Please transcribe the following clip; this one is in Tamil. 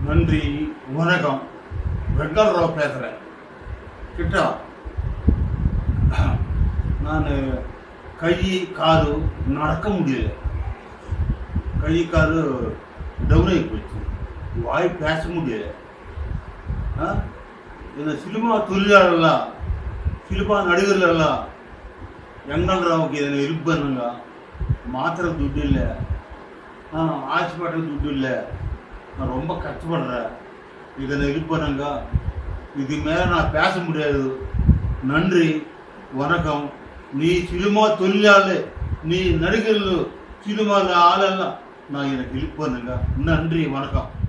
நன்றி வணக்கம் வெங்கல்ராவ் பேசுகிறேன் கிட்டா நான் கை காலு நடக்க முடியல கை காலு டவுன் ஆகி போச்சு வாய் பேச முடியல ஆ? இந்த சினிமா தொழிலாளர்லாம் சினிமா நடிகர்களெல்லாம் வெங்கல்ராவுக்கு இதனை ஹெல்ப் பண்ணுங்க மாத்திரை துட்டு இல்லை ஆ ஹாஸ்பிட்டல் துட்டு இல்லை நான் ரொம்ப கஷ்டப்படுறேன் இதனை ஹெல்ப் பண்ணுங்க இது மேலே நான் பேச முடியாது நன்றி வணக்கம் நீ சினிமா தொழிலாளர் நீ நடிகர்கள் சினிமாவில் ஆளெல்லாம் நான் எனக்கு ஹெல்ப் பண்ணுங்க நன்றி வணக்கம்